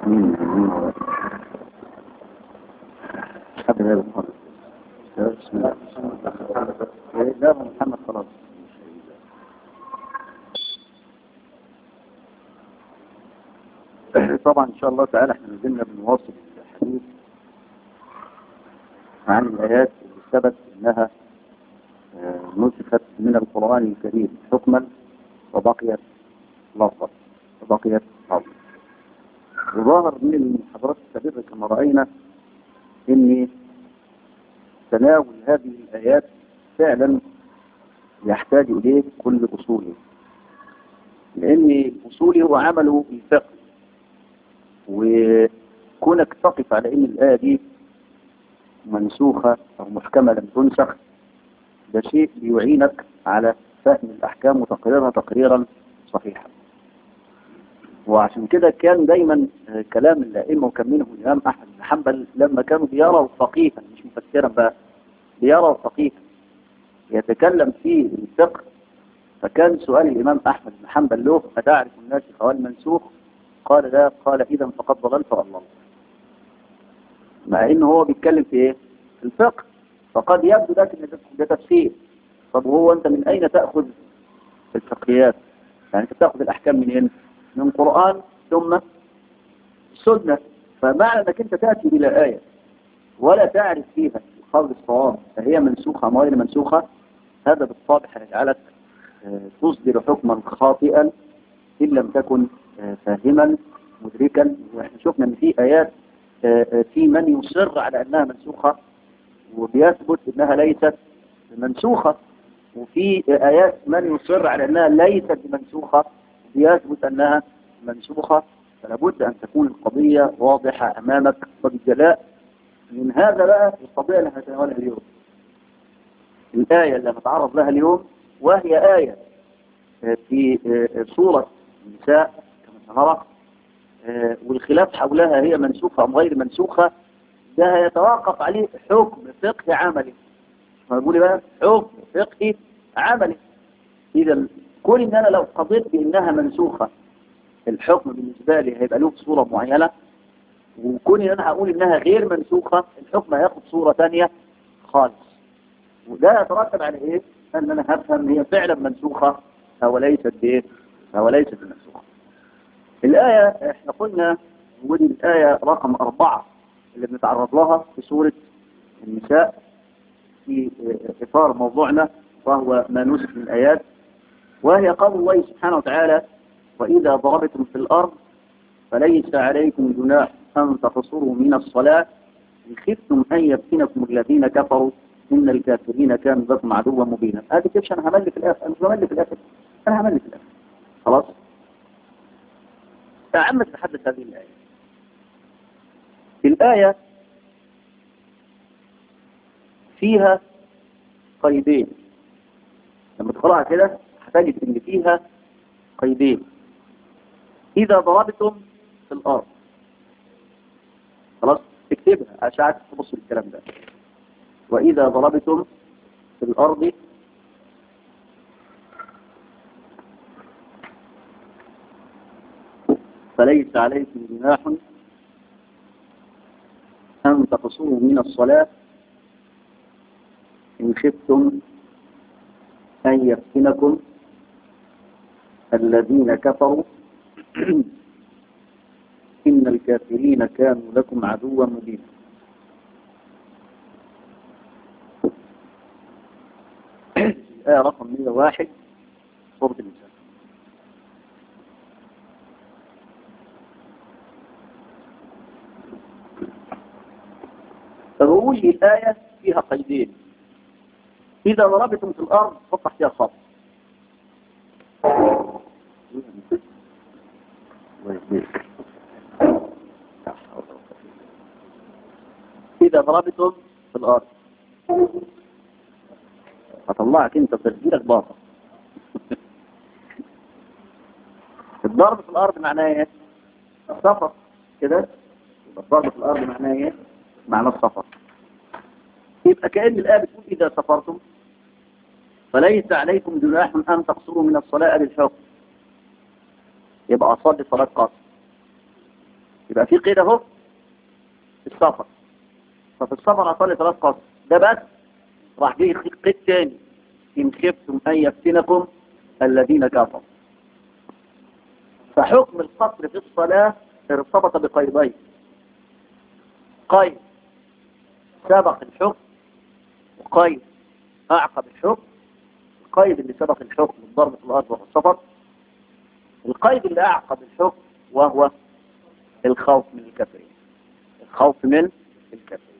مين مين حد غير محمد بسم الله لا محمد خلاص طبعا ان شاء الله تعالى احنا نزلنا بنواصل الحديث عن الايات اللي ثبت انها نسخت من القرآن الكريم حكما وبقيت لفظا وبقيت لفظا وظاهر من المحاضرات السابقة كما رأينا ان تناول هذه الآيات فعلا يحتاج إليه كل أصوله لأن الأصول هو عمله الفقه وكونك تقف على أن الآية دي منسوخة أو محكمة لم تنسخ ده شيء بيعينك على فهم الأحكام وتقريرها تقريرا صحيحا وعشان كده كان دايما كلام الأئمة وكان منهم الإمام أحمد بن حنبل لما كانوا بيروا فقيها مش مفسرا بقى بيروا فقيها يتكلم فيه الفقه فكان سؤال الإمام أحمد بن حنبل له أتعرف الناسخ والمنسوخ قال لا قال إذا فقد ضللت الله مع إنه هو بيتكلم في إيه؟ في الفقه فقد يبدو لك ان ده تفسير طب وهو انت من اين تأخذ الفقهيات يعني انت تأخذ الاحكام من هنا من قرآن ثم سنة فمعنى انك انت تأتي الى آية ولا تعرف فيها القول الصواب فهي منسوخة أم غير منسوخة هذا بالطبع هيجعلك تصدر حكما خاطئا إن لم تكن فاهما مدركا واحنا شفنا ان في آيات في من يصر على أنها منسوخة وبيثبت انها ليست منسوخة وفي ايات من يصر على انها ليست منسوخة بيثبت انها منسوخة فلا بد ان تكون القضية واضحة امامك وبالجلاء من هذا بقى القضية اللي هنتناولها اليوم الآية اللي هنتعرض لها اليوم وهي آية في سورة النساء كما سنرى والخلاف حولها هي منسوخة أم غير منسوخة ده يتوقف عليه حكم فقهي عملي ما بقول بقى حكم فقهي عملي إذا كون إن أنا لو قضيت بأنها منسوخة الحكم بالنسبة لي هيبقى له صورة معينة وكون إن أنا هقول إنها غير منسوخة الحكم هياخد صورة ثانية خالص وده يترتب على إيه؟ أن أنا هفهم هي فعلا منسوخة أو ليست بإيه؟ أو ليست منسوخة الآية إحنا قلنا ودي الآية رقم أربعة اللي بنتعرض لها في سورة النساء في إطار موضوعنا وهو ما نسخ من الآيات وهي قول الله سبحانه وتعالى وإذا ضربتم في الأرض فليس عليكم جناح أن تقصروا من الصلاة إن خفتم أن يفتنكم الذين كفروا إن الكافرين كانوا لكم عدوا مبينا هذه كيفش أنا همل في الآخر أنا مش همل في الآخر أنا همل في الآخر خلاص تعمد تحدث هذه الآية الآية فيها قيدين لما تقرأها كده هتجد ان فيها قيدين إذا ضربتم في الأرض خلاص اكتبها عشان تبص الكلام ده وإذا ضربتم في الأرض فليس عليكم جناح أن تقصروا من الصلاة إن خفتم أن يفتنكم الذين كفروا إن الكافرين كانوا لكم عدوا مبينا الآية رقم 101 سورة النساء فبقول لي الآية فيها قيدين إذا ضربتم في الأرض حط فيها خط إذا ضربتم في الأرض هطلعك أنت تسجيلك باطل الضرب في الأرض معناه إيه؟ السفر كده الضرب في الأرض معناه إيه؟ معنى السفر يبقى كأن الآية بتقول إذا سفرتم فليس عليكم جناح أن تقصروا من الصلاة للحكم يبقى أصلي صلاة قصر يبقى في قيد اهو السفر ففي السفر أصلي ثلاث قصر ده بس راح جاي قيد تاني إن خفتم أن يفتنكم الذين كفروا فحكم القصر في الصلاة ارتبط بقيدين قيد سبق الحكم وقيد أعقب الحكم القيد اللي سبق الحكم الضرب في الأرض والسفر القيد اللي أعقب الحكم وهو الخوف من الكافرين الخوف من الكافرين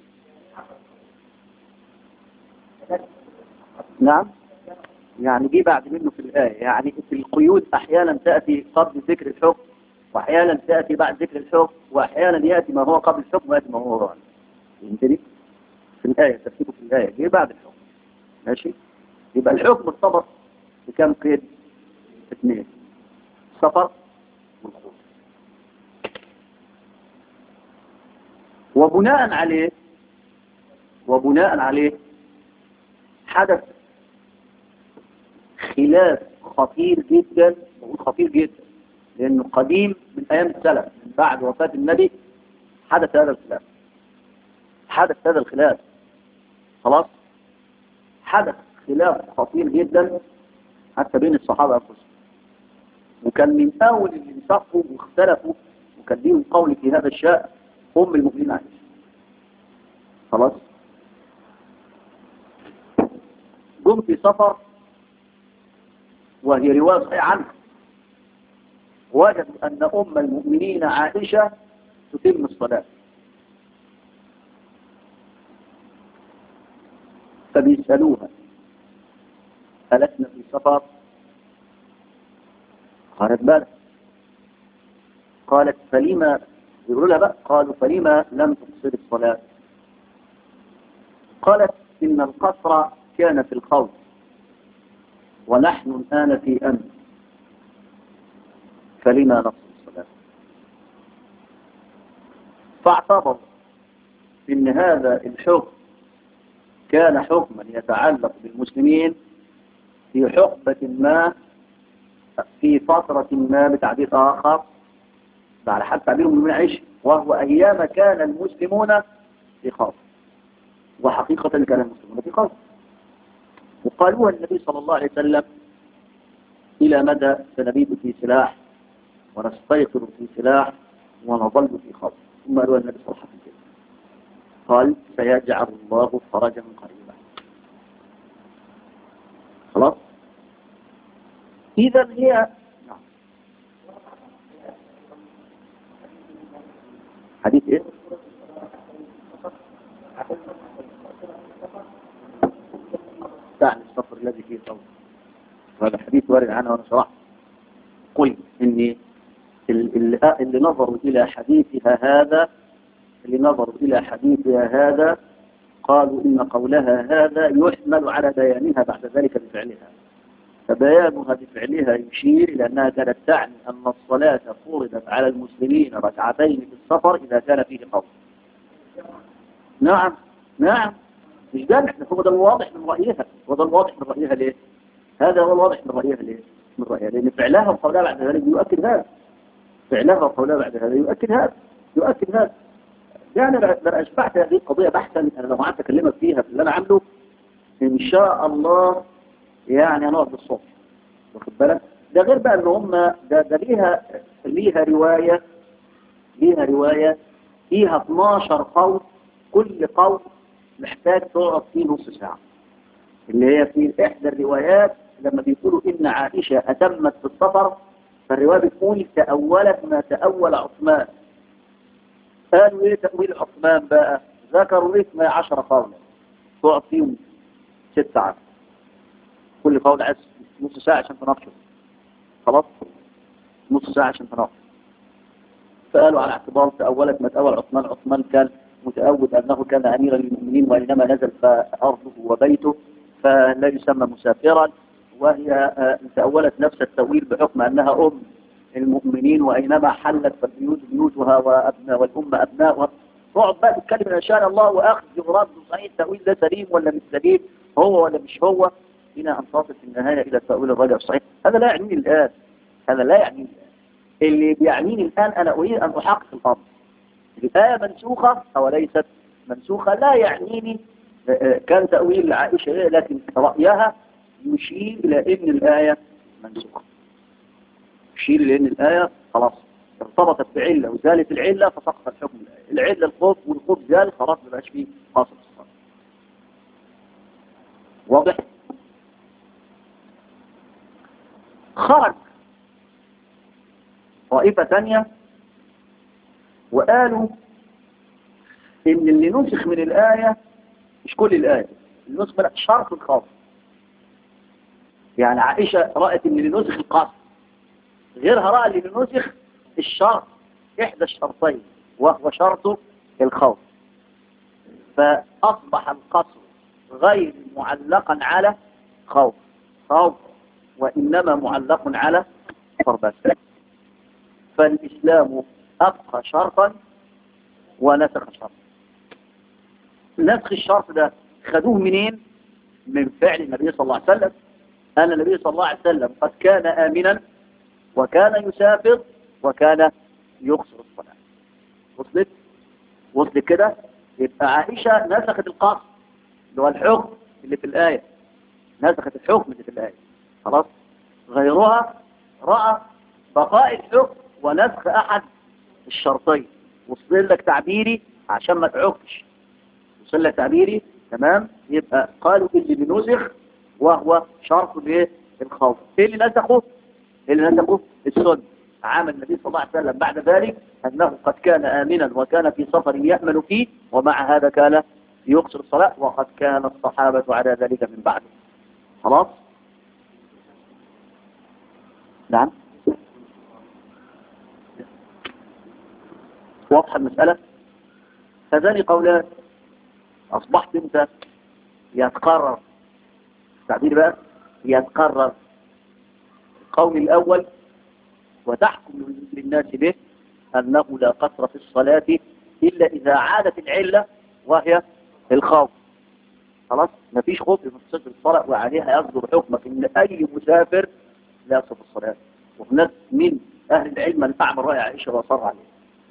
نعم يعني جه بعد منه في الآية يعني في القيود أحيانا تأتي قبل ذكر الحكم وأحيانا تأتي بعد ذكر الحكم وأحيانا يأتي ما هو قبل الحكم ويأتي ما هو بعد فهمتني؟ في الآية ترتيبه في الآية جه بعد الحكم ماشي يبقى الحكم ارتبط بكم قيد اثنين السفر والخروج وبناء عليه وبناء عليه حدث خلاف خطير جدا بقول خطير جدا لأنه قديم من أيام السلف من بعد وفاة النبي حدث هذا الخلاف حدث هذا الخلاف خلاص حدث خلاف خطير جدا حتى بين الصحابة أنفسهم وكان من أول اللي انصفوا واختلفوا وكان ليهم قول في هذا الشأن أم المؤمنين عائشة خلاص جم في سفر وهي رواية صحيحة عنها وجدوا أن أم المؤمنين عائشة تتم الصلاة فبيسألوها ألسنا في سفر قالت بلى قالت فلما يقولوا لها بقى قالوا فلما لم تقصر الصلاة قالت إن القصر كان في الخوف ونحن الآن في أمن فلما نقصر الصلاة فاعتبروا إن هذا الحكم كان حكما يتعلق بالمسلمين في حقبة ما في فترة ما بتعبير آخر على حد تعبيرهم من عيش وهو أيام كان المسلمون في خوف وحقيقة كان المسلمون في خوف وقالوها النبي صلى الله عليه وسلم إلى مدى سنبيت في سلاح ونستيقظ في سلاح ونظل في خوف ثم قالوا النبي صلى الله عليه وسلم قال سيجعل الله فرجا قريبا خلاص إذا هي حديث إيه؟ تعني السفر الذي فيه صوت هذا حديث وارد عنه وأنا شرحت قل إني اللي, اللي نظروا إلى حديثها هذا اللي نظروا إلى حديثها هذا قالوا إن قولها هذا يحمل على بيانها بعد ذلك بفعلها فبيانها بفعلها يشير إلى أنها كانت تعني أن الصلاة فرضت على المسلمين ركعتين في السفر إذا كان فيه خوف نعم نعم مش ده هو ده الواضح من رأيها هو ده الواضح من رأيها ليه هذا هو الواضح من رأيها ليه من رأيها لأن فعلها وقولها بعد ذلك يؤكد هذا فعلها وقولها بعد هذا يؤكد هذا يؤكد هذا يعني لو أشبعت هذه القضية بحثا أنا لو قعدت أكلمك فيها في اللي أنا عامله إن شاء الله يعني هنقعد بالصبح واخد بالك ده غير بقى ان هم ده, ده ليها ليها رواية ليها رواية فيها 12 قول كل قول محتاج تقعد فيه نص ساعة اللي هي في إحدى الروايات لما بيقولوا إن عائشة أتمت في السفر فالرواية بتقول تأولت ما تأول عثمان قالوا إيه تأويل عثمان بقى ذكروا إيه 12 قولا تقعد فيهم ست ساعات كل قول عايز نص ساعة عشان تناقشه خلاص نص ساعة عشان تناقشه فقالوا على اعتبار تأولت ما تأول عثمان عثمان كان متأول أنه كان أميرا للمؤمنين وإنما نزل فأرضه وبيته فلا يسمى مسافرا وهي تأولت نفس التأويل بحكم أنها أم المؤمنين وأينما حلت فالبيوت بيوتها وأبناء والأمة أبناؤها تقعد بقى تتكلم إن شاء الله وأخذ ورد صحيح التأويل ده سليم ولا مش سليم هو ولا مش هو إلى أن تصل في النهاية إلى التأويل الراجع الصحيح هذا لا يعنيني الآن هذا لا يعنيني الآن اللي بيعنيني الآن أنا أريد أن أحقق الأمر الآية منسوخة أو ليست منسوخة لا يعنيني آه، آه، كان تأويل عائشة لكن رأيها يشير إلى أن الآية منسوخة يشير إلى أن الآية خلاص ارتبطت بعلة وزالت العلة فسقط الحكم الآية العلة الخوف والخوف زال خلاص ما بقاش فيه خاصة الصلاة واضح خرج طائفة ثانية وقالوا ان اللي نسخ من الآية مش كل الآية اللي نسخ من شرط الخاص يعني عائشة رأت ان اللي نسخ القصر غيرها رأى اللي نسخ الشرط إحدى الشرطين وهو شرط الخوف فأصبح القصر غير معلقا على خوف خوف وإنما معلق على فربس فالإسلام أبقى شرطا ونسخ شرطا نسخ الشرط ده خدوه منين من فعل النبي صلى الله عليه وسلم أن النبي صلى الله عليه وسلم قد كان آمنا وكان يسافر وكان يقصر الصلاة وصلت وصلت كده يبقى عائشة نسخت القصر اللي هو الحكم اللي في الآية نسخت الحكم اللي في الآية خلاص غيرها رأى بقاء الحكم ونسخ أحد الشرطين وصل لك تعبيري عشان ما تعكش وصل لك تعبيري تمام يبقى قالوا اللي بنسخ وهو شرط الايه الخوف ايه اللي نسخه اللي نسخه السنة عام النبي صلى الله عليه وسلم بعد ذلك أنه قد كان آمنا وكان في سفر يأمن فيه ومع هذا كان يقصر الصلاة وقد كان الصحابة على ذلك من بعده خلاص نعم واضحة المسألة هذان قولان أصبحت أنت يتقرر تعبير بقى يتقرر القول الأول وتحكم للناس به أنه لا قصر في الصلاة إلا إذا عادت العلة وهي الخوف خلاص مفيش خوف في الصلاة وعليها يصدر حكمك إن أي مسافر لا يصف الصلاة وهناك من أهل العلم من أعمل رأي عائشة وصر عليه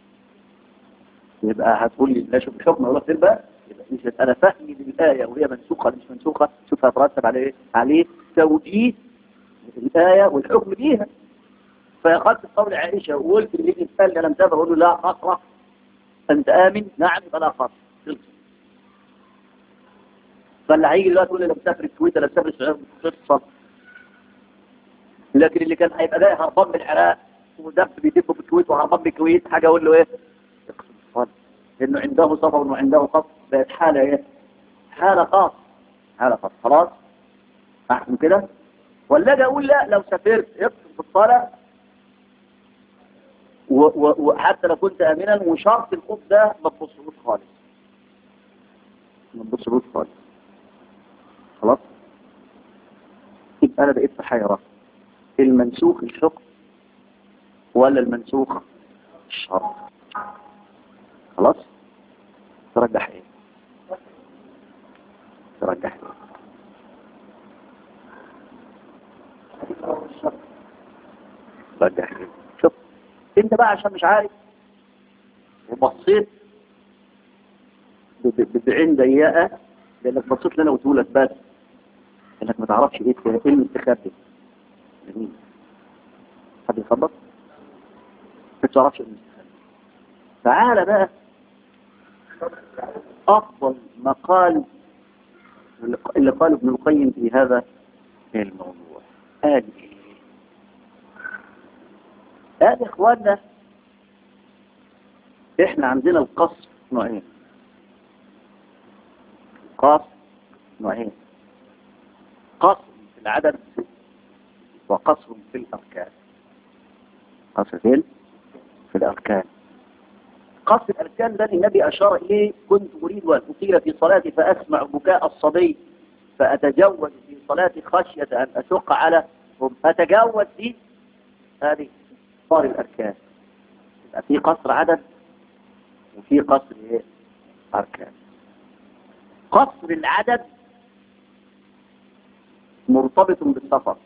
يبقى هتقول لي لا شوف الحكم ولا تبقى يبقى مش أنا فهمي للآية وهي منسوخة مش منسوخة شوف هترتب عليه عليه توجيه الآية والحكم بيها فقلت قول عائشة وقلت اللي يجي يسألني لم تبقى أقول له لا قصرة أنت آمن نعم يبقى لا قصر فاللي هيجي دلوقتي يقول لي لو مسافر الكويت ولا مسافر السعودية مش الصلاة لكن اللي كان هيبقى جاي هربان من العراق ودب بيدب في الكويت وهربان من الكويت حاجه اقول له ايه اقسم الصلاه لانه عنده سفر وعنده قصد بقت حاله ايه حاله خاص حاله خاص خلاص احسن كده ولا اجي اقول لا لو سافرت اقسم في الصلاه وحتى لو كنت امنا وشرط الخوف ده ما تبصلوش خالص ما تبصلوش خالص خلاص يبقى انا بقيت في حيره المنسوخ الحكم ولا المنسوخ الشرط خلاص ترجح ايه ترجح ايه ترجح ايه شوف انت بقى عشان مش عارف وبصيت بعين ضيقه لانك بصيت لنا وتقولك بس انك ما تعرفش ايه ايه المستخبي جميل حد يخبط ما تعرفش ايه المستخبي تعالى بقى افضل مقال اللي قاله ابن القيم في هذا الموضوع قال ايه قال يا اخوانا احنا عندنا القصر نوعين قصر نوعين قصر في العدد وقصر في الأركان قصر فين؟ في الأركان قصر الأركان ده النبي أشار إليه كنت أريد أن أطيل في صلاتي فأسمع بكاء الصبي فأتجوز في صلاتي خشية أن أشق على أتجوز في هذه صار الأركان يبقى في قصر عدد وفي قصر إيه؟ أركان قصر العدد مرتبط بالسفر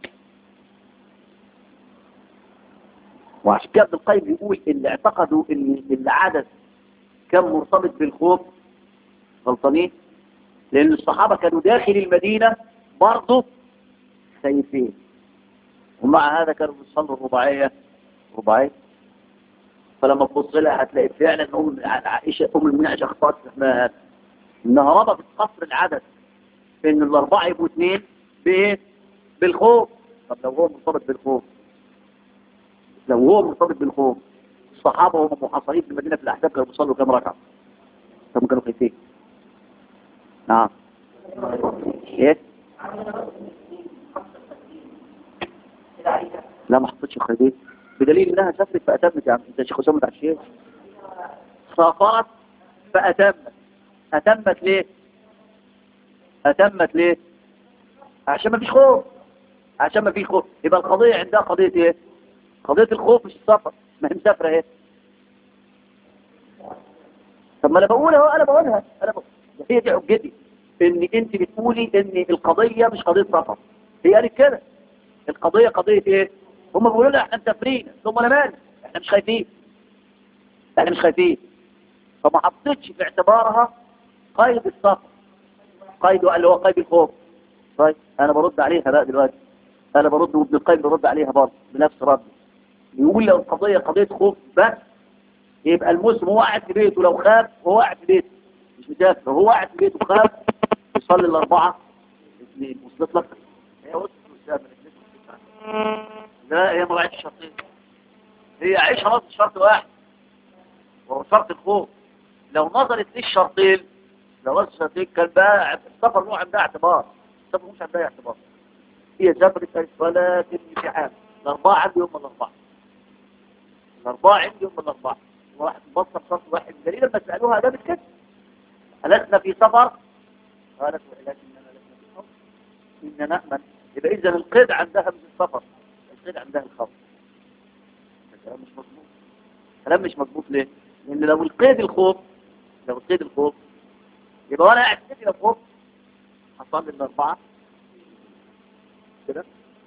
وعشان كده ابن القيم بيقول اللي اعتقدوا ان العدد كان مرتبط بالخوف غلطانين لأن الصحابة كانوا داخل المدينة برضه خايفين ومع هذا كانوا بيصلوا الرباعية رباعية فلما تبص لها هتلاقي فعلا ام عائشه ام المؤمنين عائشه اخطات في انها ربطت قصر العدد ان الاربعه يبقوا اثنين بايه؟ بالخوف طب لو هو مرتبط بالخوف لو هو مرتبط بالخوف الصحابه وهم محاصرين في المدينه في الاحزاب كانوا بيصلوا كام ركعه؟ طب كانوا خايفين نعم ايه؟ لا ما حطيتش خايفين بدليل انها سافرت فاتمت يا عم انت شيخ اسامه بتاع الشيخ سافرت فاتمت اتمت ليه اتمت ليه عشان ما فيش خوف عشان ما فيش خوف يبقى القضيه عندها قضيه ايه قضيه الخوف مش السفر ما هي مسافره ايه طب ما انا بقول اهو انا بقولها انا بقول. هي دي حجتي ان انت بتقولي ان القضيه مش قضيه سفر هي قالت كده القضيه قضيه ايه هم بيقولوا لنا احنا مسافرين ثم انا مالي احنا مش خايفين احنا مش خايفين فما حطيتش في اعتبارها قيد السفر قيد اللي هو قيد الخوف طيب انا برد عليها بقى دلوقتي انا برد وابن القيم برد عليها برضه بنفس رد يقول لو القضيه قضيه خوف بس يبقى المسلم هو قاعد في بيته لو خاف وهو قاعد في بيته مش مسافر هو قاعد في بيته خاف يصلي الاربعه اثنين وصلت لك هي وصلت لا هي ما بعتش شرطين هي عيشها نص شرط واحد وهو شرط الخوف لو نظرت للشرطين لو نظرت الشرطين كان بقى السفر له عندها اعتبار السفر مش عندها اعتبار هي سافرت ولا تبني في حال الأربعة عندي هم الأربعة الأربعة عندي هم الأربعة واحد مبصر شرط واحد دليل لما سألوها ده كده ألسنا في سفر قالت ولكن أنا لسنا في خوف إن نأمن يبقى إذا القيد عندها مش السفر القيد عندها الخوف الكلام مش مظبوط الكلام مش مظبوط ليه؟ لأن لو القيد الخوف لو القيد الخوف يبقى وأنا قاعد كده خوف هصلي الأربعة كده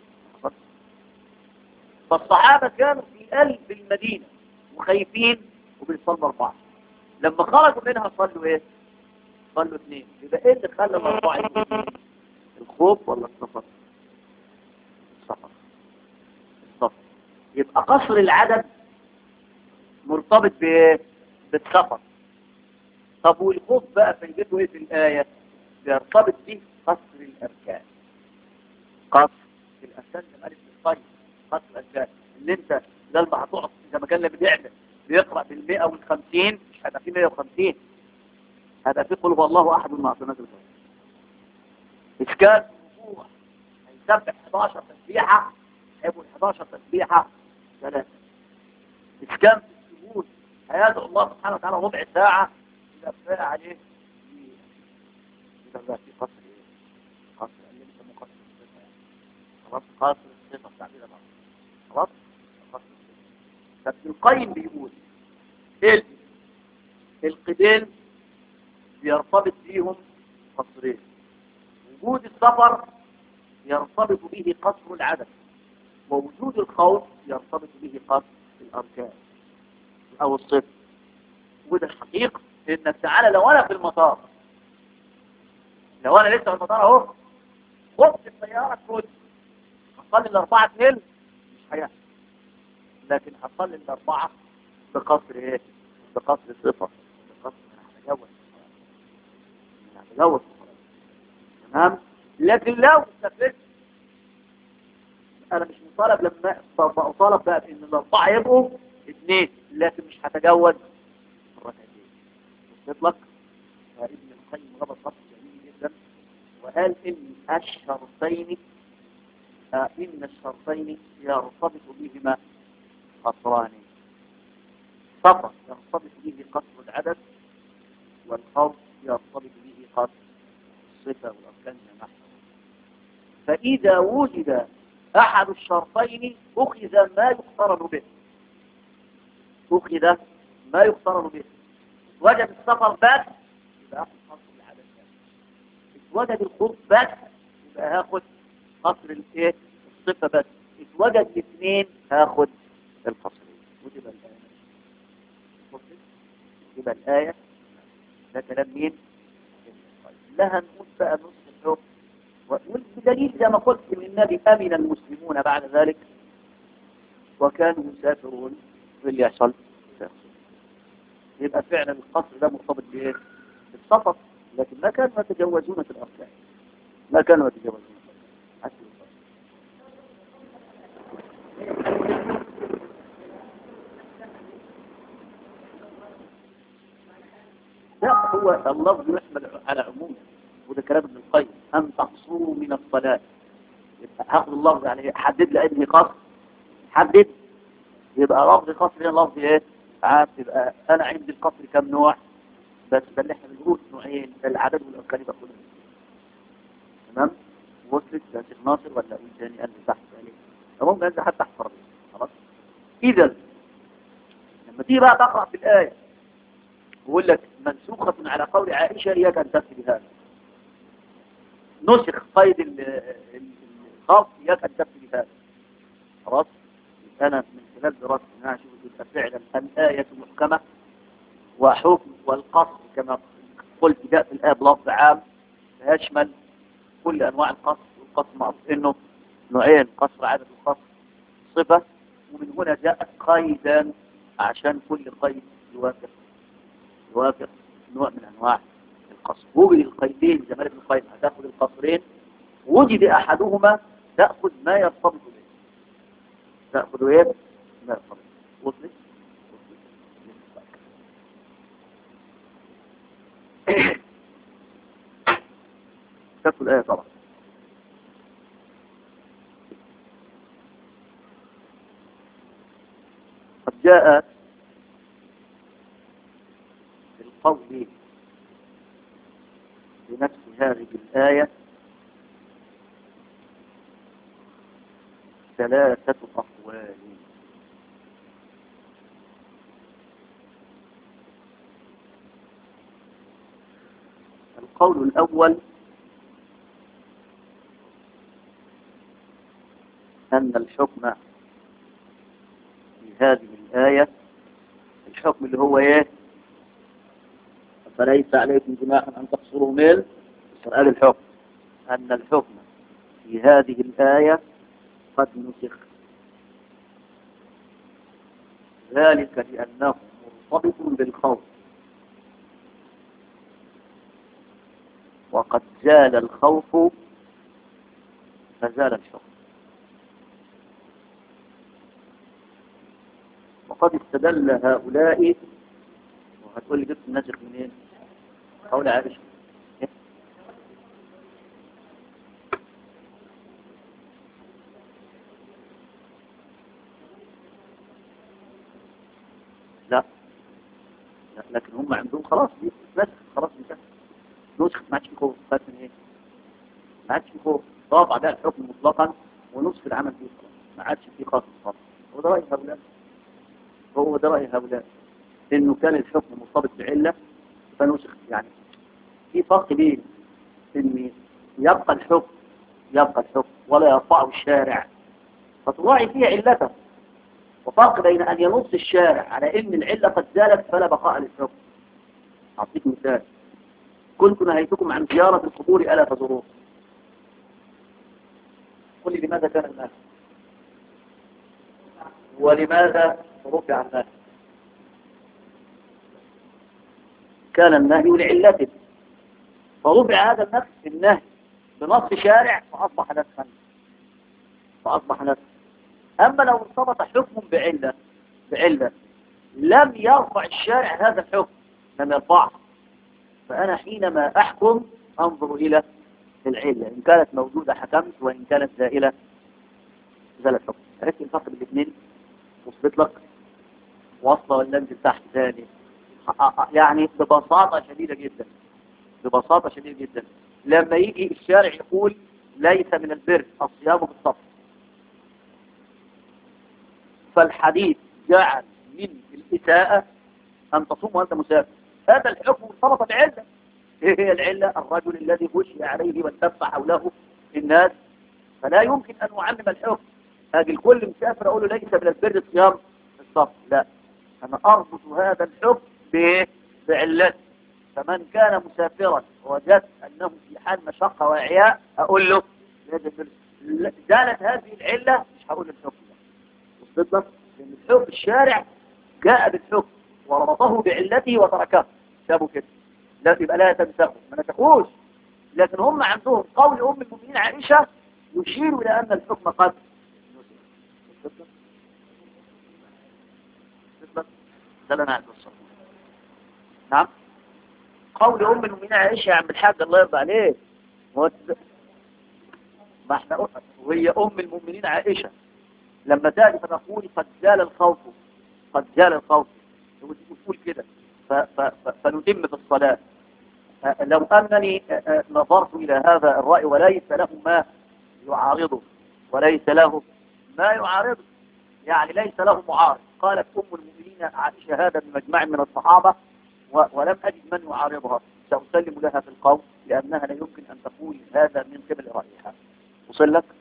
فالصحابة كانوا في قلب المدينة وخايفين وبيصلوا أربعة لما خرجوا منها صلوا إيه؟ صلوا اثنين يبقى إيه اللي خلى الأربعة اثنين؟ الخوف ولا السفر؟ السفر السفر يبقى قصر العدد مرتبط بإيه؟ بالسفر طب والخوف بقى فايدته إيه في الآية؟ بيرتبط به قصر الأركان قصر الأركان زي ما قالت الطيب قصر الأركان اللي أنت لما هتقعد زي ما كان اللي بيعمل بيقرأ بالمئة والخمسين مش هيبقى في مئة وخمسين هذا في قلب الله أحد مع صناعة الفرق إسكان الركوع هيسبح 11 تسبيحة هيبقوا 11 تسبيحة ثلاثة إسكان في السجود هيدعو الله سبحانه وتعالى ربع ساعة إذا كفاية عليه إذا بقى في قصر إيه؟ قصر اللي بيسموه قصر الصفة يعني خلاص قصر الصفة تعبير بعض خلاص قصر الصفة طب القيم بيقول إيه القدين بيرتبط بيهم قصرين وجود السفر يرتبط به قصر العدد ووجود الخوف يرتبط به قصر الأركان أو الصفر وده الحقيقة إنك تعالى لو أنا في المطار لو أنا لسه في المطار أهو خفت السيارة كنت هصلي الأربعة اتنين مش هيحصل لكن هصلي الأربعة بقصر إيه؟ بقصر الصفر بقصر هتجوز هتجوز تمام لكن لو سافرت انا مش مطالب لما اطالب بقى ان الاربعه يبقوا اثنين لكن مش هتجاوز الركعتين وصلت لك فابن القيم ربط خط جميل جدا وقال ان الشرطين آه ان الشرطين يرتبط بهما قصران فقط يرتبط به قصر العدد والخوف يرتبط به قصر الصفة والأركان نحن فإذا وجد أحد الشرطين أخذ ما يقترن به أخذ ما يقترن به وجد السفر بس يبقى أخذ قصر العدد بس وجد الخوف بس يبقى هاخد قصر الايه الصفة بس وجد الاثنين هاخد القصرين وجب الآن يبقى الآية ده كلام مين لها نقول بقى نص الحكم والدليل زي ما قلت من النبي أمن المسلمون بعد ذلك وكانوا يسافرون اللي يحصل يبقى فعلا القصر ده مرتبط بايه بالسفر لكن ما كانوا يتجوزون في الاركان ما كانوا يتجوزون حتى لا هو اللفظ يحمل على عموم وده كلام ابن القيم ان تقصروا من الصلاه هاخد اللفظ يعني حدد لي انهي قصر حدد يبقى لفظ قصر هنا لفظ ايه عام يبقى انا عندي القصر كم نوع بس ده اللي احنا بنقول نوعين العدد والاركان يبقى كلهم تمام وصلت يا شيخ ناصر ولا اقول تاني انزل تحت عليه المهم انزل حتى تحت فرض خلاص اذا لما تيجي بقى تقرا في الايه يقول لك منسوخة على قول عائشة إياك أن تفتي بهذا نسخ قيد الخاص إياك أن تفتي بهذا خلاص أنا من خلال دراسة أنا أشوف يبقى فعلا الآية محكمة وحكم والقصر كما قلت جاء في الآية بلفظ عام يشمل كل أنواع القصر والقصر معروف إنه نوعين قصر عدد وقصر صفة ومن هنا جاءت قيدا عشان كل قيد يوافق يوافق نوع من أنواع القصر وجد القيدين زي ما ابن القيم هتاخد القصرين وجد أحدهما تأخذ ما يرتبط به تأخذ ايه؟ ما يرتبط وصلت؟ تأخذ الآية طبعا قد جاء القول بنفس هذه الآية ثلاثة أقوال القول الأول أن الحكم في هذه الآية الحكم اللي هو إيه فليس عليكم جناح أن تقصروا من سؤال الحكم أن الحكم في هذه الآية قد نسخ ذلك لأنه مرتبط بالخوف وقد زال الخوف فزال الحكم وقد استدل هؤلاء وهتقول لي جبت النسخ منين قول عائشة لا لا لكن هم عندهم خلاص دي نسخ خلاص انتهى نسخ ما عادش في خوف خاف من ايه ما عادش في خوف ضاف عليها الحكم مطلقا ونسخ العمل فيه خلاص ما عادش في خاص خاص هو ده رأي هؤلاء هو ده رأي هؤلاء انه كان الحكم مرتبط بعلة فنسخ يعني في فرق بين ان يبقى الحكم يبقى الحكم ولا يرفعه الشارع فتراعي فيها علته وفرق بين ان ينص الشارع على ان العلة قد زالت فلا بقاء للحكم اعطيك مثال كنت نهيتكم عن زيارة القبور ألا تزوروه قل لي لماذا كان الناس ولماذا رفع الناس كان النهي لعلته فرفع هذا النفس النهي بنص شارع فأصبح نسخا فأصبح نسخا أما لو ارتبط حكم بعلة بعلة لم يرفع الشارع هذا الحكم لم يرفعه فأنا حينما أحكم أنظر إلى العلة إن كانت موجودة حكمت وإن كانت زائلة زال الحكم عرفت الفرق بين الاثنين وصلت لك واصلة ولا انزل تحت ثاني يعني ببساطة شديدة جدا ببساطة شديدة جدا لما يجي الشارع يقول ليس من البر الصيام بالصبر فالحديث جعل من الإساءة أن تصوم وأنت مسافر هذا الحكم ارتبط بعلة ايه هي العلة الرجل الذي غشي عليه والتف حوله الناس فلا يمكن أن أعمم الحكم أجي الكل مسافر أقول له ليس من البر الصيام الصبر لا أنا أربط هذا الحكم بايه بعلته فمن كان مسافرا وجدت أنه في حال مشقة وإعياء أقول له يجب زالت هذه العلة مش هقول الحكم وصلت لك لأن الحكم الشارع جاء بالحكم وربطه بعلته وتركه سابوا كده لا يبقى لا تنسخوا ما نسخوش لكن هم عندهم قول أم المؤمنين عائشة يشير إلى أن الحكم قد نسخ ده اللي انا عايز اوصله نعم قول ام المؤمنين عائشه يا عم الحاج الله يرضى عليك هو ما احنا قلنا وهي ام المؤمنين عائشه لما تاتي فتقول قد زال الخوف قد زال الخوف وتقول كده فنتم في الصلاه لو انني نظرت الى هذا الراي وليس له ما يعارضه وليس له ما يعارضه يعني ليس له معارض قالت أم المؤمنين عائشة هذا بمجمع من الصحابة ولم أجد من يعارضها سأسلم لها في القول لأنها لا يمكن أن تقول هذا من قبل رأيها وصل لك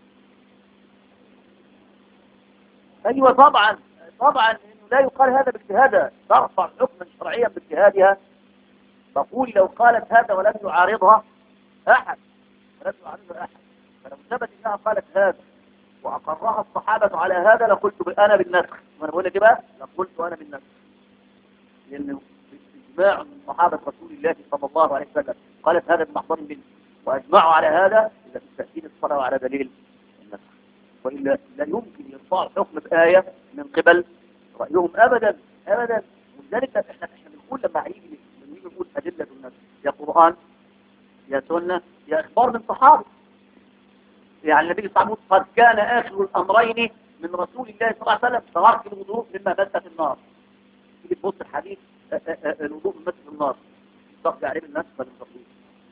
أيوة طبعا طبعا إنه لا يقال هذا باجتهادها ترفع حكما شرعيا باجتهادها تقول لو قالت هذا ولم يعارضها أحد ولم يعارضها أحد فلو ثبت أنها قالت هذا وأقرها الصحابة على هذا لقلت أنا بالنسخ وأنا بقول لك بقى لقلت أنا بالنسخ لأنه إجماع من صحابة رسول الله صلى الله عليه وسلم قالت هذا بمحضر منه وأجمعوا على هذا إذا تأتين الصلاة على دليل النسخ وإلا لا يمكن يرفع حكم بآية من قبل رأيهم أبدا أبدا ولذلك احنا احنا بنقول لما هيجي لما نيجي نقول أدلة النسخ يا قرآن يا سنة يا إخبار من صحابه يعني النبي صلى الله عليه وسلم قد كان آخر الأمرين من رسول الله صلى الله عليه وسلم ترك الوضوء مما بث في النار تيجي تبص الحديث الوضوء من في النار تقضي عليه بالناس ولا بالتقليد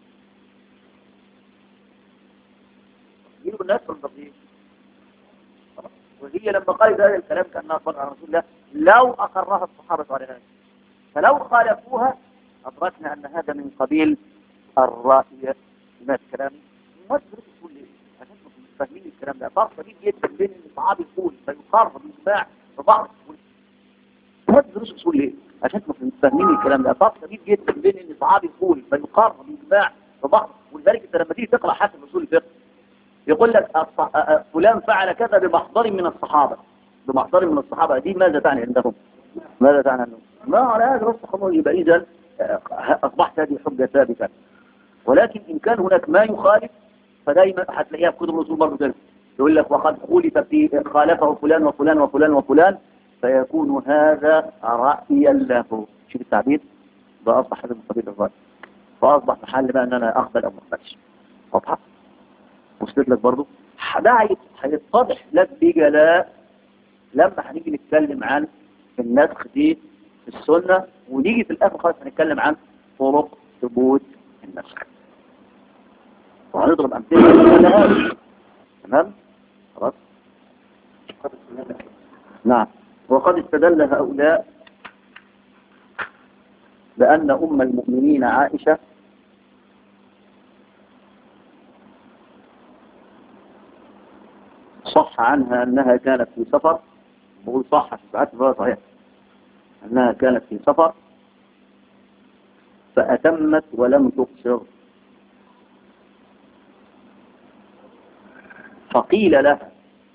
تقضيه بالناس ولا بالتقليد وهي لما قالت هذا الكلام كأنها أخبر عن رسول الله لو أقرها الصحابة على هذا فلو خالفوها أدركنا أن هذا من قبيل الرأي ما كلامي ما تدرك كل عشان فاهمين الكلام ده فرق شديد جدا بين ان الصحابي يقول فيقرر باجماع ببعض ما تدرسوا اصول ليه عشان تبقوا فاهمين الكلام ده فرق شديد جدا بين ان الصحابي يقول فيقرر باجماع ببعض ولذلك انت لما تيجي تقرا حسب اصول الفقه يقول لك فلان فعل كذا بمحضر من الصحابه بمحضر من الصحابه دي ماذا تعني عندهم ماذا تعني عندهم ما على هذا بس خلاص يبقى اذا اصبحت هذه حجه ثابته ولكن ان كان هناك ما يخالف فدايما هتلاقيها في كتب الرسول برضه كده يقول لك وقد خولف في خالفه فلان وفلان وفلان وفلان فيكون هذا رأيا له شوف التعبير ده أصبح هذا من قبيل الرأي فأصبح محل بقى أن أنا أقبل أو ما أقبلش واضحة وصلت لك برضه ده هيتضح لك بجلاء لما هنيجي نتكلم عن النسخ دي في السنة ونيجي في الآخر خالص هنتكلم عن طرق ثبوت النسخ وهنضرب أمثلة على هذا تمام خلاص نعم وقد استدل هؤلاء بأن أم المؤمنين عائشة صح عنها أنها كانت في سفر بقول صح في ساعات صحيح أنها كانت في سفر فأتمت ولم تقصر فقيل لها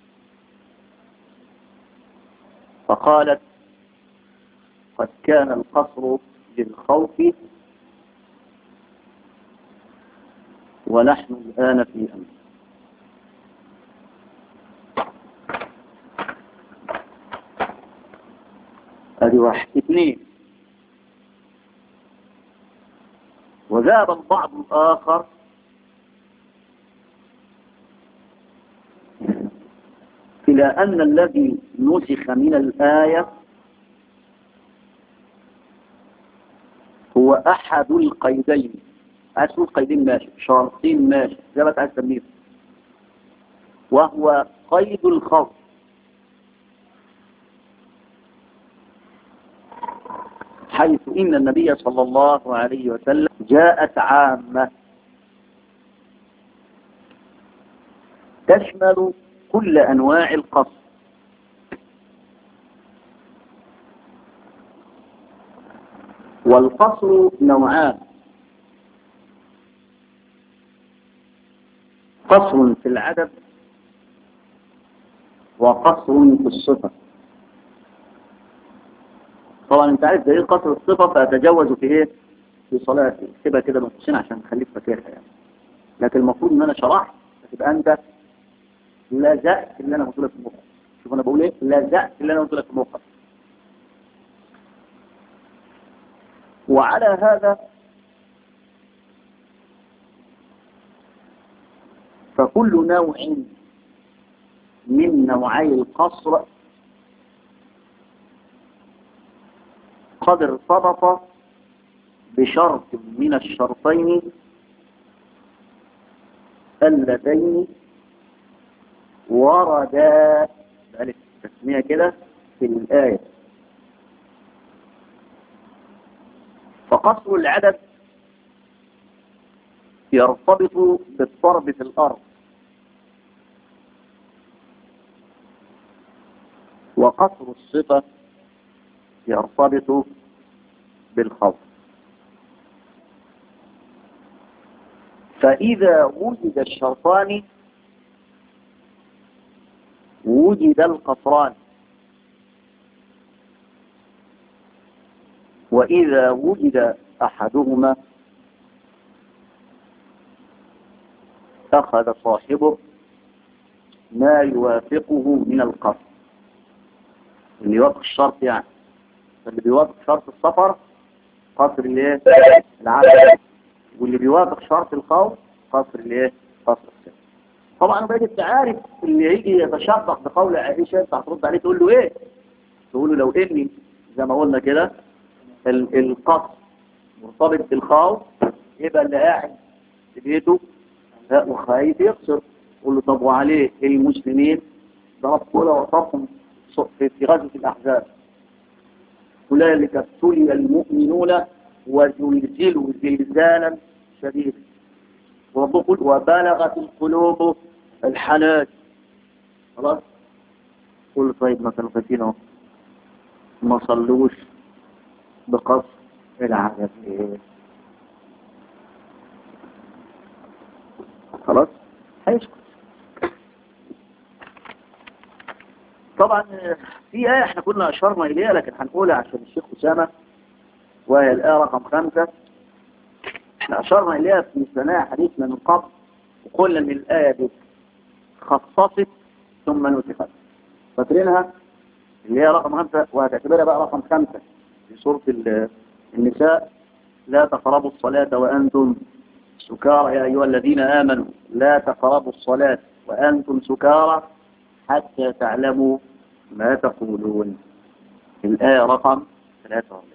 فقالت قد كان القصر للخوف ونحن الآن في أمر هذه واحد اثنين وذهب البعض الآخر إلى أن الذي نسخ من الآية هو أحد القيدين عايز تقول قيدين ماشي شرطين ماشي زي ما انت عايز تسميه وهو قيد الخوف حيث إن النبي صلى الله عليه وسلم جاءت عامة تشمل كل أنواع القصر والقصر نوعان قصر في العدد وقصر في الصفة طبعا انت عارف زي قصر الصفة فأتجوز في ايه في صلاة اكتبها كده بنقصين عشان تخليك فاكرها يعني لكن المفروض ان انا شرحت تبقى انت لازقت اللي انا قلت لك في مخك شوف انا بقول ايه لازقت اللي انا قلت لك في مخك وعلى هذا فكل نوع من نوعي القصر قد ارتبط بشرط من الشرطين اللتين وردا بألف تسمية كده في الآية فقصر العدد يرتبط بالضرب في الأرض وقصر الصفة يرتبط بالخوف فإذا وجد الشرطان وجد القصران وإذا وجد أحدهما أخذ صاحبه ما يوافقه من القصر اللي يوافق الشرط يعني اللي بيوافق شرط السفر قصر الايه العدد واللي بيوافق شرط الخوف قصر الايه قصر السفر طبعا بقيت انت عارف اللي هيجي يتشبق بقول عائشه انت هترد عليه تقول له ايه تقول له لو اني زي ما قلنا كده القصر مرتبط بالخوف يبقى اللي قاعد في بيته وخايف يقصر قول له طب وعليه المسلمين ضرب كل وصفهم في غزوة الأحزاب هنالك ابتلي المؤمنون وزلزلوا زلزالا شديدا وبلغت القلوب الحناج خلاص قول طيب ما كانوا فاتين اهو ما صلوش بقصر العدد ايه خلاص هيسكت طبعا في آية احنا كنا أشرنا إليها لكن هنقولها عشان الشيخ أسامة وهي الآية رقم خمسة احنا أشرنا إليها في ثناء حديثنا من قبل وقلنا إن الآية دي خصصت ثم نسخت فاكرينها اللي هي رقم خمسة وهتعتبرها بقى رقم خمسة في سورة النساء لا تقربوا الصلاة وأنتم سكارى يا أيها الذين آمنوا لا تقربوا الصلاة وأنتم سكارى حتى تعلموا ما تقولون الآية رقم 43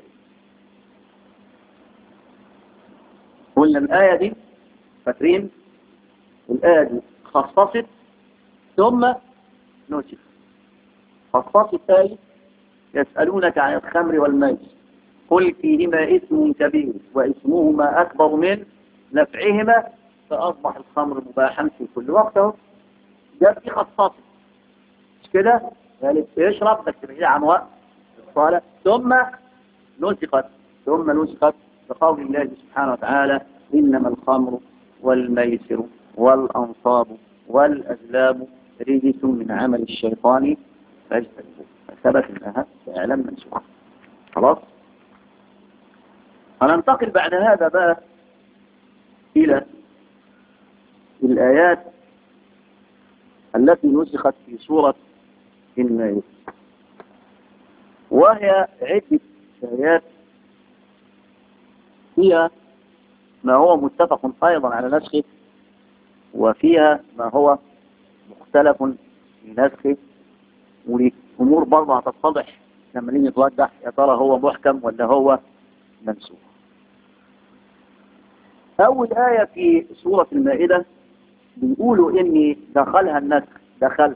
قلنا الآية دي فاكرين الآية دي خصصت ثم نسخ خصصت آية يسألونك عن الخمر والميت قل فيهما اسم كبير واسمهما أكبر من نفعهما فأصبح الخمر مباحا في كل وقت اهو جاب دي خصصت مش كده يعني يشرب بس بعيد عن وقت الصلاة ثم نسخت ثم نسخت بقول الله سبحانه وتعالى إنما الخمر والميسر والأنصاب والأزلام رجس من عمل الشيطان فاجتنبوه فثبت انها فعلا منسوخه خلاص هننتقل بعد هذا بقى إلى الآيات التي نسخت في سورة المائدة وهي عدة آيات فيها ما هو متفق أيضا على نسخه وفيها ما هو مختلف في نسخه والأمور برضه هتتضح لما نيجي نتوضح يا ترى هو محكم ولا هو منسوخ أول آية في سورة المائدة بيقولوا إن دخلها النسخ دخلها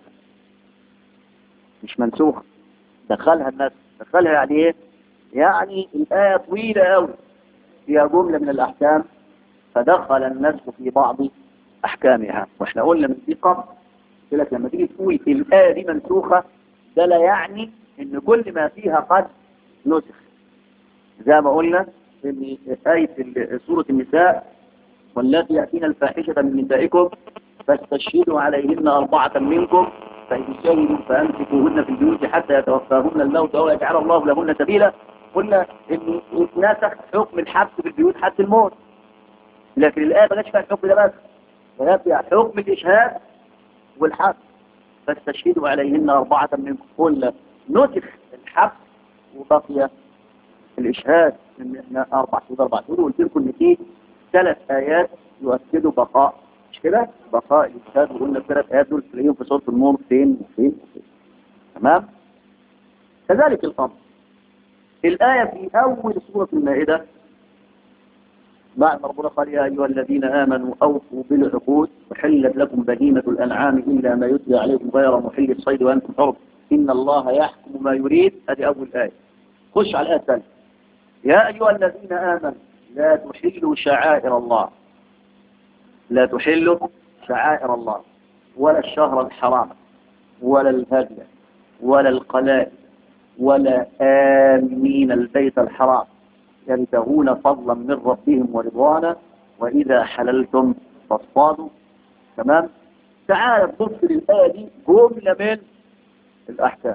مش منسوخ دخلها النسخ دخلها يعني إيه؟ يعني الآية طويلة أوي فيها جملة من الأحكام فدخل النسخ في بعض أحكامها وإحنا قلنا من دي قبل قلت لك لما تيجي تقول الآية دي منسوخة ده لا يعني إن كل ما فيها قد نسخ زي ما قلنا ان آية سورة النساء واللاتي يأتين الفاحشة من نسائكم فاستشهدوا عليهن أربعة منكم فإن شهدوا فأمسكوهن في البيوت حتى يتوفاهن الموت أو يجعل الله لهن سبيلا قلنا إن ناسخ حكم الحبس في البيوت حتى الموت لكن الآية ما جاتش فيها الحكم ده بس وهي فيها حكم الإشهاد والحبس فاستشهدوا عليهن أربعة منكم قلنا نسخ الحبس وبقي الإشهاد إن إحنا أربع شهور أربع شهور وقلت لكم إن في ثلاث آيات يؤكدوا بقاء مش كده بقاء الإشهاد وقلنا الثلاث آيات دول تلاقيهم في سورة النور فين وفين وفين تمام كذلك الأمر الآية في أول سورة المائدة بعد ما ربنا قال يا أيها الذين آمنوا أوفوا بالعقود وحلت لكم بهيمة الأنعام إلا ما يتلى عليكم غير محل الصيد وأنتم حرم إن الله يحكم ما يريد هذه أول آية خش على الآية الثالثة يا أيها الذين آمنوا لا تحلوا شعائر الله لا تحلوا شعائر الله ولا الشهر الحرام ولا الهدي ولا القلائد ولا آمين البيت الحرام يبتغون فضلا من ربهم ورضوانا وإذا حللتم فاصطادوا تمام تعال تبص للآية دي جملة من الأحكام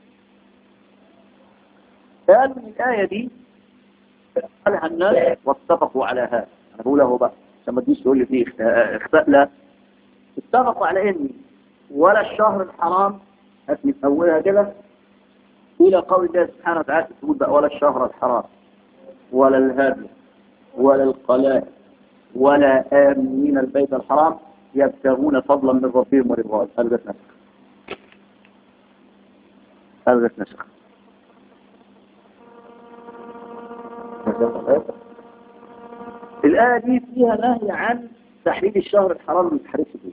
قالوا من الآية دي قالها الناس واتفقوا على هذا أنا بقول له بقى عشان ما تجيش تقول لي فيه اخفاء لا اتفقوا على إن ولا الشهر الحرام هات من أولها كده إلى قول الله سبحانه وتعالى تقول بقى ولا الشهر الحرام ولا الهادي ولا القلائد ولا آمنين البيت الحرام يبتغون فضلا من ربهم ورضوان ألغت نسخ ألغت نسخ الآية دي فيها نهي عن تحريم الشهر الحرام من تحريم فيه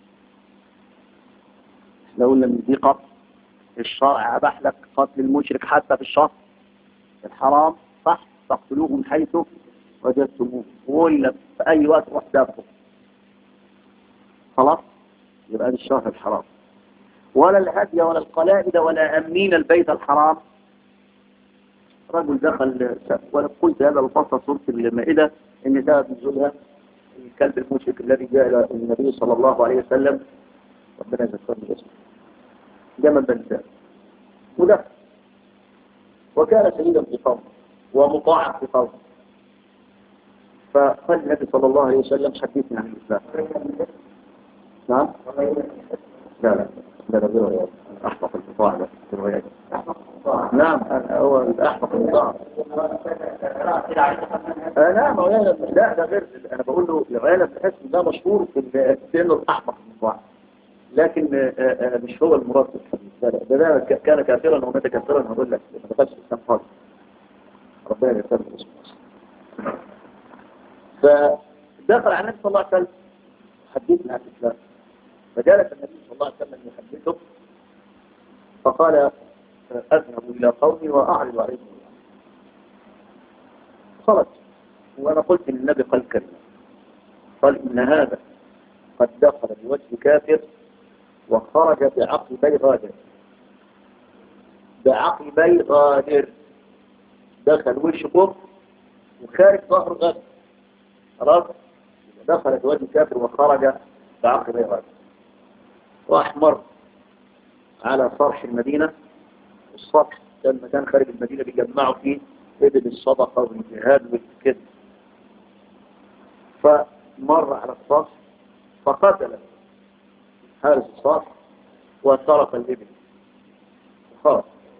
احنا قلنا ان دي قتل الشرع أباح لك قتل المشرك حتى في الشهر الحرام صح تقتلوه من حيث وجدتموه ولا في أي وقت روح دافعه خلاص يبقى دي الشهر الحرام ولا الهدي ولا القلائد ولا أمين البيت الحرام رجل دخل ولا قلت هذا الفصل سورة المائدة ان ده نزولها الكلب المشرك الذي جاء الى النبي صلى الله عليه وسلم ربنا يذكرني اسمه جمل بن ودخل وكان سيدا في قومه ومطاعا في قومه فقال النبي صلى الله عليه وسلم حدثني عن الإسلام نعم لا لا لا لا غير أحفظ المطاع ده في الروايات نعم هو الأحفظ المطاع آه نعم هو لا ده غير أنا بقول له العيلة بحس إن ده مشهور في إنه الأحفظ المطاع لكن آه آه مش هو المراد ده, ده, ده كان كافرا ومات كافرا هقول لك ما دخلش الإسلام خالص ربنا يغفر له فدخل على النبي صلى الله عليه وسلم حدثنا عن الإسلام فجلس النبي صلى الله عليه وسلم يحدثه فقال أذهب إلى قومي وأعرض عليهم خرج وأنا قلت للنبي قال كلمة قال إن هذا قد دخل بوجه كافر وخرج بعقبي غادر بعقبي غادر دخل وش كفر وخارج ظهر غادر خلاص دخل بوجه كافر وخرج بعقبي غادر واحمر على صرح المدينة الصرح ده المكان خارج المدينة بيجمعوا فيه ابن الصدقة والجهاد والكذب فمر على الصرح فقتل حارس الصرح وسرق الابن خرج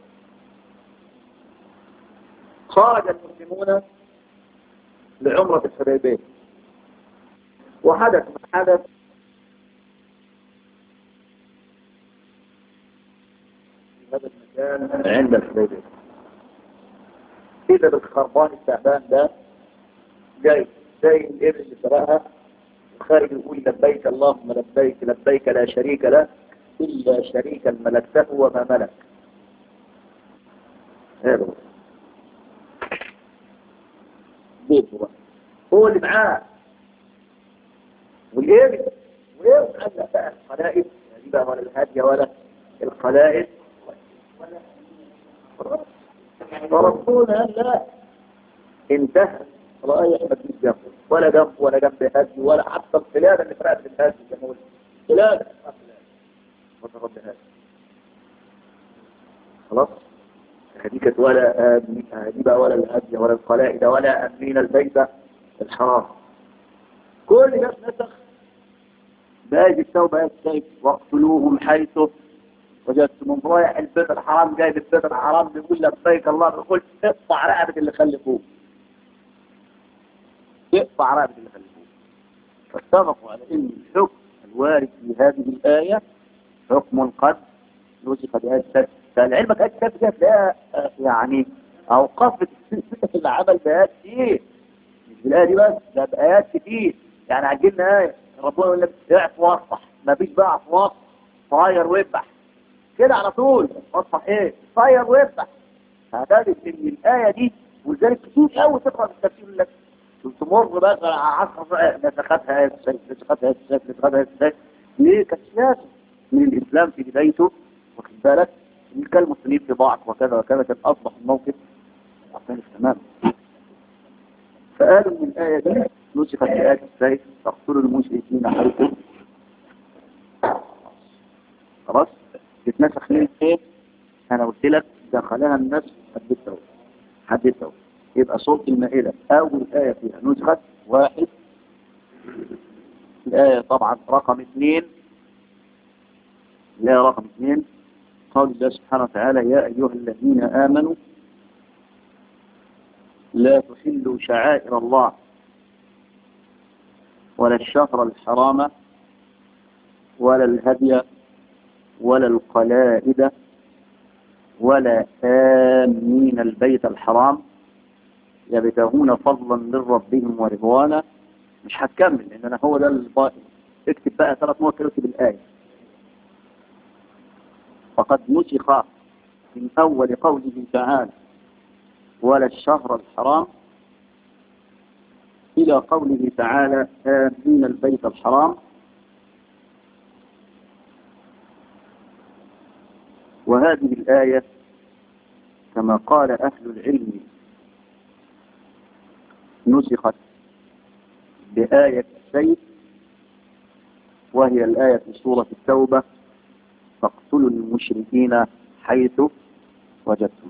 خرج المسلمون لعمرة الحديبية وحدث ما حدث هذا المكان عند الحديبية إذا بالخربان التعبان ده جاي زي الإبن اللي سرقها وخارج يقول لبيك اللهم لبيك لبيك لا شريك له إلا شريكا ملكته وما ملك هذا بيته بقى هو اللي معاه والإبن وإيه وعلق بقى القلائد يعني بقى ولا الهادية ولا القلائد فربنا لا انتهى رايح ما تجيش جنبه ولا جنب ولا جنب هدي ولا حتى القلاده اللي فرقت في الهدي زي ما قلت قلاده ولا رب هادي خلاص هذه كانت ولا آمين هذه بقى ولا الهدي ولا القلائد ولا امين البيت الحرام كل ده نسخ باقي التوبه يا السيف واقتلوهم حيث وجدتم رايح البيت الحرام جاي البيت الحرام بيقول لبيك الله بيقول اقطع رقبه اللي خلفوه اقطع رقبه اللي خلفوه فاتفقوا على ان الحكم الوارد في هذه الايه حكم قد نسخ بآية السادس فالعلمك آية السادس دي هتلاقيها آه، يعني أوقفت العمل بآيات كتير مش بالآية دي بس ده بآيات كتير يعني عجلنا آية ربنا يقول لك اعف واصفح ما فيش بقى اعف واصفح طاير واذبح كده على طول واصفح ايه طاير واذبح هتجد ان الآية دي ولذلك كتير قوي تقرأ في التفسير يقول لك تمر بقى على عشر نسختها آية السيف نسختها آية السيف نسختها آية السيف ليه كانت لازم من الإسلام في بدايته واخد بالك إن كان المسلمين في ضعف وكذا وكذا كان أصبح الموقف مختلف تماما فقالوا من الآية دي نسخت آية السيف تقتلوا المشركين حيث خلاص تتنسخ من ايه انا قلت لك دخلها الناس حددته حددته يبقى صوت المائدة اول آية فيها نسخت واحد الآية طبعا رقم اثنين الآية رقم اثنين قال الله سبحانه وتعالى يا أيها الذين آمنوا لا تحلوا شعائر الله ولا الشهر الحرام ولا الهدي ولا القلائد ولا آمين البيت الحرام يبتغون فضلا من ربهم ورضوانا مش هتكمل لان انا هو ده الباقي اكتب بقى ثلاث نقط كده اكتب الايه فقد نسخ من اول قوله تعالى ولا الشهر الحرام الى قوله تعالى امين البيت الحرام وهذه الايه كما قال اهل العلم نسخت بآية السيف وهي الآية في سورة التوبة فاقتلوا المشركين حيث وجدتم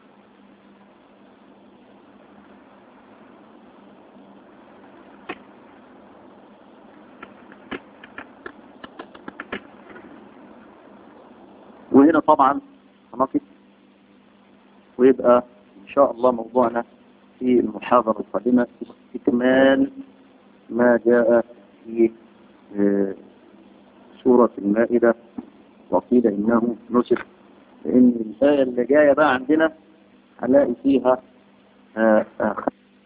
وهنا طبعا هنقف ويبقى إن شاء الله موضوعنا في المحاضرة القادمة استكمال ما جاء في سورة المائدة وقيل إنه نسخ لأن الآية اللي جاية بقى عندنا هنلاقي فيها آآ آآ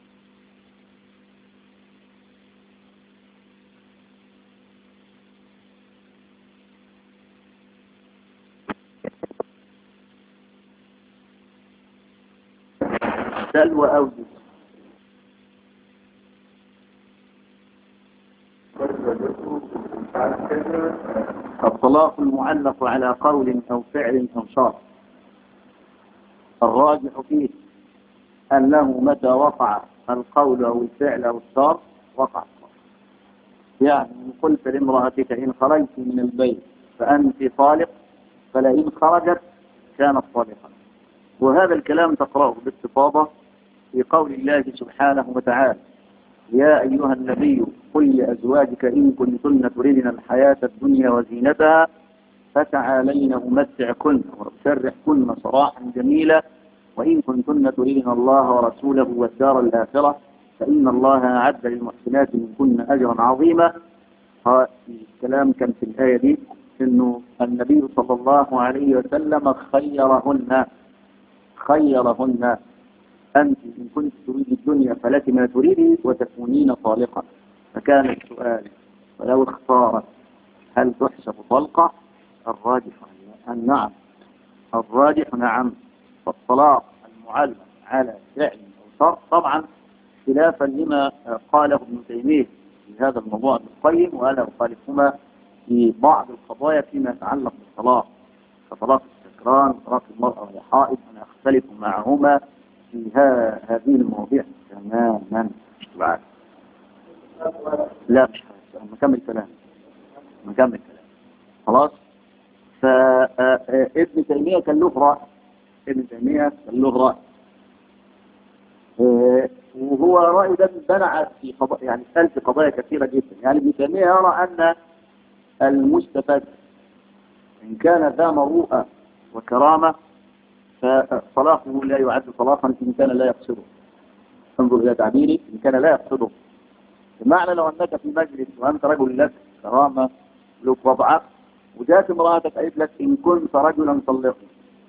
سلوى أو الطلاق المعلق على قول أو فعل أو شرط الراجح فيه أنه متى وقع القول أو الفعل أو الشرط وقع يعني قلت لامرأتك إن خرجت من البيت فأنت طالق فلئن خرجت كانت طالقا وهذا الكلام تقرأه باستفاضة في قول الله سبحانه وتعالى يا أيها النبي قل لأزواجك إن كنتن تريدن الحياة الدنيا وزينتها فتعالين أمتعكن وأسرحكن صراحا جميلا وإن كنتن تريدن الله ورسوله والدار الآخرة فإن الله أعد للمحسنات منكن أجرا عظيما الكلام كان في الآية دي إنه النبي صلى الله عليه وسلم خيرهن خيرهن أنت إن كنت تريد الدنيا فلك ما تريدي وتكونين طالقا فكان السؤال ولو اختارت هل تحسب طلقة الراجح أن نعم الراجح نعم فالطلاق المعلق على فعل أو شرط طبعا خلافا لما قاله ابن تيمية في هذا الموضوع ابن القيم وأنا أخالفهما في بعض القضايا فيما يتعلق بالطلاق كطلاق السكران طلاق المرأة وهي حائض أنا أختلف معهما في هذه المواضيع تماما بعد لا مش حاجة مكمل كلام مكمل كلام خلاص فابن تيمية كان له رأي ابن تيمية كان له رأي وهو رأي ده بنع في قضايا يعني سأل في قضايا كثيرة جدا يعني ابن تيمية يرى أن المستفاد إن كان ذا مروءة وكرامة فصلاحه لا يعد صلاحا إن كان لا يقصده انظر إلى تعبيري إن كان لا يقصده بمعنى لو أنك في مجلس وأنت رجل لك كرامة لك وضعك وجاءت امرأتك قالت لك إن كنت رجلا طلقني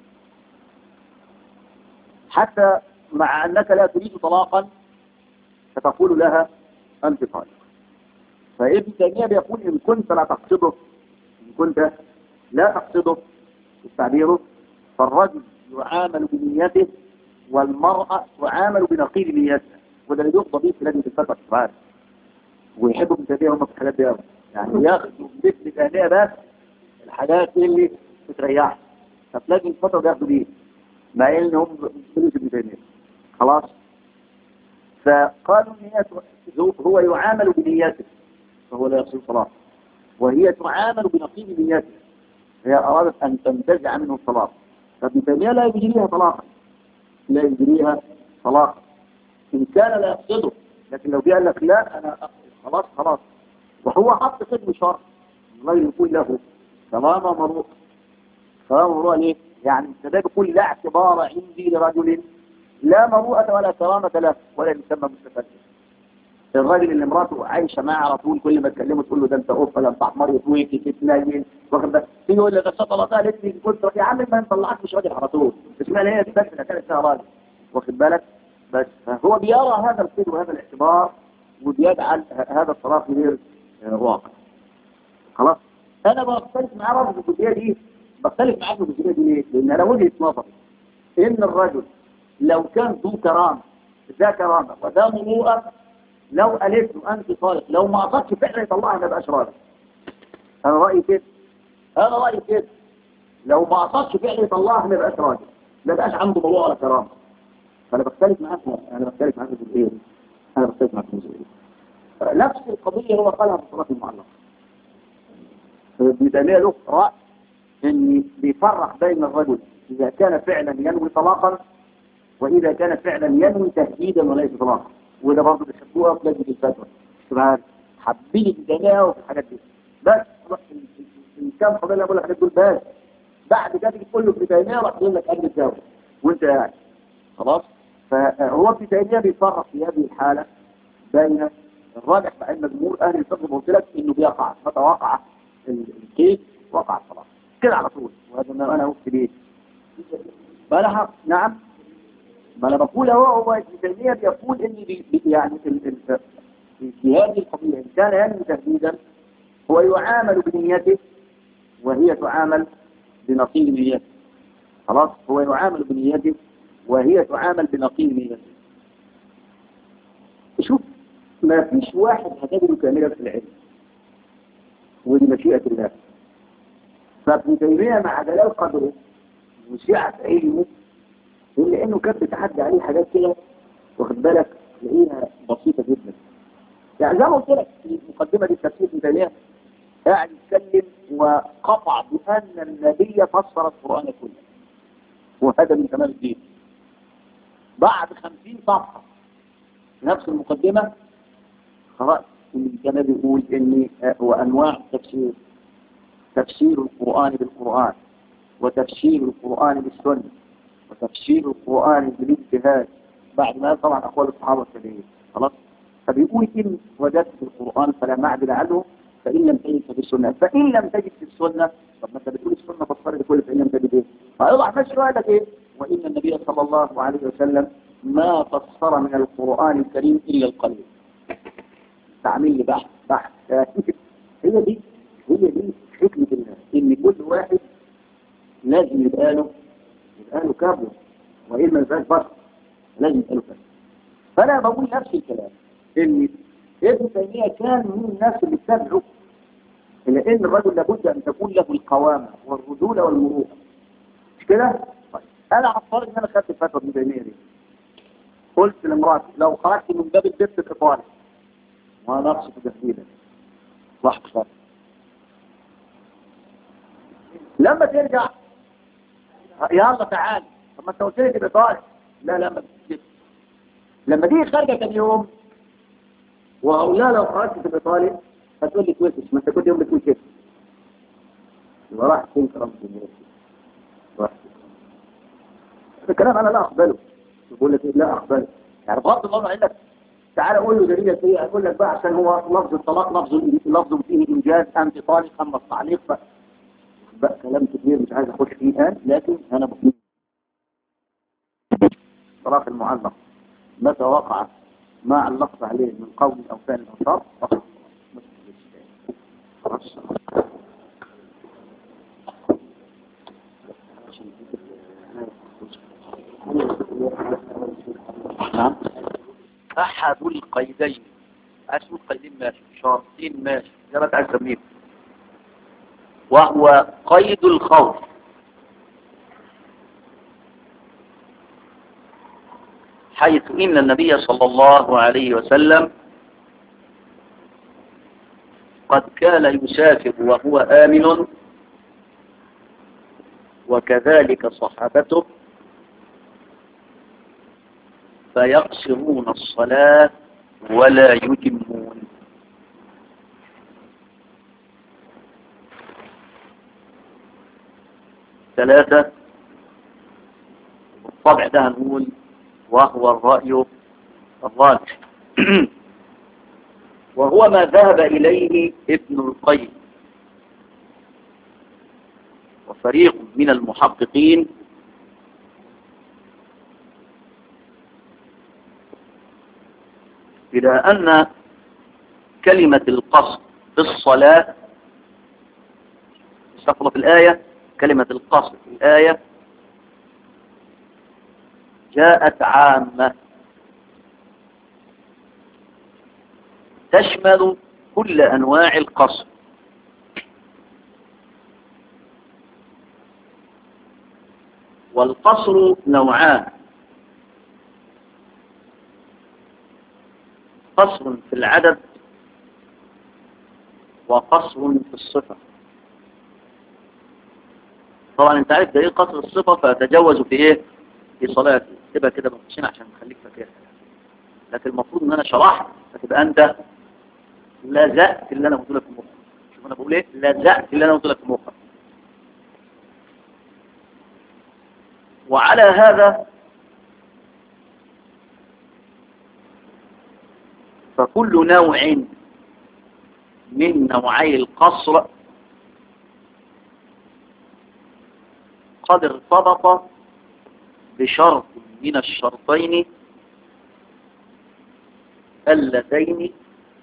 حتى مع أنك لا تريد طلاقا فتقول لها أنت طالق فابن تيمية بيقول إن كنت لا تقصده إن كنت لا تقصده تعبيره فالرجل يعامل بنيته والمرأة تعامل بنقيض نيتها وده اللي يقضى به في لجنة الفتوى الشرعية ويحبوا ابن تيمية هم في الحاجات دي قوي يعني ياخدوا مثل تهنئة بس الحاجات اللي بتريحها ففي لجنة الفتوى بياخدوا بيه مع ان هم فلوس ابن تيمية خلاص فقالوا نيته هو يعامل بنيته فهو لا يصير صلاة وهي تعامل بنقيض نيته هي أرادت أن تنتزع منه الصلاة فابن تيمية لا يجريها طلاقا لا يجريها طلاقا إن كان لا يقصده لكن لو قال لك لا أنا خلاص خلاص وهو حط قسم شرط الله يقول له كرامة مروءة كرامة مروءة ليه؟ يعني ده بيقول لا اعتبار عندي لرجل لا مروءة ولا كرامة له ولا يسمى مستفاد الراجل اللي مراته عايشة معاه على طول كل ما تكلمه تقول له ده انت اوف ولا انت احمر يطويكي تتنين واخد بالك تيجي يقول لك ده طلقتها قالت لي كنت يا عم ما نطلعك مش راجل على طول اسمها هي دي بس اللي كانت فيها راجل واخد بالك بس هو بيرى هذا القيد وهذا الاعتبار وبيجعل هذا الصلاة غير واقع خلاص انا بختلف معاه برضه في الجزئيه دي بختلف معاه في الجزئيه دي ليه؟ لان انا وجهه نظري ان الرجل لو كان ذو كرامه ذا كرامه وذا مروءه لو قالت له انت صالح لو ما قصدش فعلا يطلعها ما يبقاش راجل انا رايي كده انا رايي كده لو ما قصدش فعلا يطلعها ما يبقاش راجل ما يبقاش عنده مروءه ولا كرامه فانا بختلف معاك انا بختلف معاك في الجزئيه دي انا بختلف معاك في الجزئيه دي نفس القضيه هو قالها في الصلاه المعلقه ابن تيميه له راي ان بيفرق بين الرجل اذا كان فعلا ينوي طلاقا واذا كان فعلا ينوي تهديدا وليس طلاقا وده برضه بيحبوها في لجنه الفتوى طبعا حابين ابن تيميه وفي الحاجات دي بس ان كان فضيله يقول الحاجات دول بس بعد كده تيجي تقول له ابن تيميه راح يقول لك اجل الجو وانت قاعد خلاص فهو ابن تيميه بيفرق في هذه الحاله بين الراجح مع ان جمهور اهل الفقه قلت لك انه بيقع متى وقع الكيد وقع الصلاه كده على طول وهذا ما انا قلت ليه فانا نعم ما انا بقول هو هو ابن تيميه بيقول ان بي يعني في, ال في هذه القضيه ان كان ينوي تهديدا هو يعامل بنيته وهي تعامل بنقيض نيته خلاص هو يعامل بنيته وهي تعامل بنقيض نيته شوف ما فيش واحد هتجده كاملا في العلم ودي مشيئة الله فابن تيمية مع جلال قدره وسعة علمه إلا إنه كان بتعدي عليه حاجات كده واخد بالك تلاقيها بسيطة جدا يعني زي ما قلت لك في مقدمة التفسير ابن تيمية قاعد يتكلم وقطع بأن النبي فسر القرآن كله وهذا من كمال الدين بعد خمسين صفحة نفس المقدمة قرأت إن كان بيقول إن وأنواع التفسير تفسير القرآن بالقرآن وتفسير القرآن بالسنة وتفسير القرآن بالاجتهاد بعد ما طبعا أقوال الصحابة والتابعين خلاص فبيقول إن وجدت في القرآن فلا معدل عنه فإن لم تجد في السنة فإن لم تجد في السنة طب ما أنت بتقول السنة فسر بكل فإن لم تجد إيه فيضع ماشي لك إيه وإن النبي صلى الله عليه وسلم ما فسر من القرآن الكريم إلا القليل تعمل لي بحث بحث هي دي هي دي حكمة الله إن كل واحد لازم يبقى له يبقى له كابو وإلا ما يبقاش بشر لازم يبقى له كابو فأنا بقول نفس الكلام إن ابن تيمية كان من الناس اللي اتبعوا إلا إن الرجل لابد أن تكون له القوامة والرجولة والمروءة مش كده؟ طيب أنا عطارد إن أنا خدت الفتوى ابن تيمية دي قلت لامرأتي لو خرجت من باب البيت بإطالة وأنا أقصد تهديدا صح صح لما ترجع يلا تعال طب ما انت قلت لي بإطالة لا لا ما بتجيش لما تيجي خارجة كم يوم وأقول لها لو خرجت بإطالة هتقول لي كويس ما انت كل يوم بتقول كده يبقى راح فين كرامة الناس راح الكلام انا لا اقبله بقول لك إيه؟ لا اقبله يعني بغض النظر عن انك تعالى قول له دليل سيء اقول لك بقى عشان هو لفظ الطلاق لفظ لفظ فيه انجاز انت طالق اما التعليق بقى بقى كلام كتير مش عايز اخش فيه الان لكن انا بقول طلاق المعلق متى وقع ما علقت عليه من قول او فعل او شرط فقط خلاص نعم أحد القيدين أسمى القيدين ماشي شرطين ماشي زي ما تعالى تسميه وهو قيد الخوف حيث إن النبي صلى الله عليه وسلم قد كان يسافر وهو آمن وكذلك صحابته فيقصرون الصلاة ولا يتمون ثلاثة الطبع ده هنقول وهو الرأي الراجح وهو ما ذهب إليه ابن القيم وفريق من المحققين إلى أن كلمة القصد في الصلاة استقل في الآية كلمة القصد في الآية جاءت عامة تشمل كل أنواع القصد والقصر نوعان قصر في العدد وقصر في الصفة طبعا انت عارف ده ايه قصر الصفة فتجوز في ايه في صلاتي تبقى كده مخشين عشان نخليك فاكرها لكن المفروض ان انا شرحت فتبقى انت لزقت اللي انا قلت لك في مخك شوف انا بقول ايه لزقت اللي انا قلت لك في مخك وعلى هذا فكل نوع من نوعي القصر قد ارتبط بشرط من الشرطين اللذين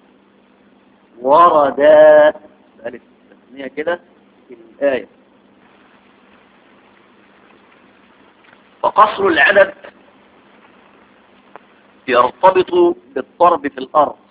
وردا ألف تسمية كده في الآية فقصر العدد يرتبط بالضرب في الأرض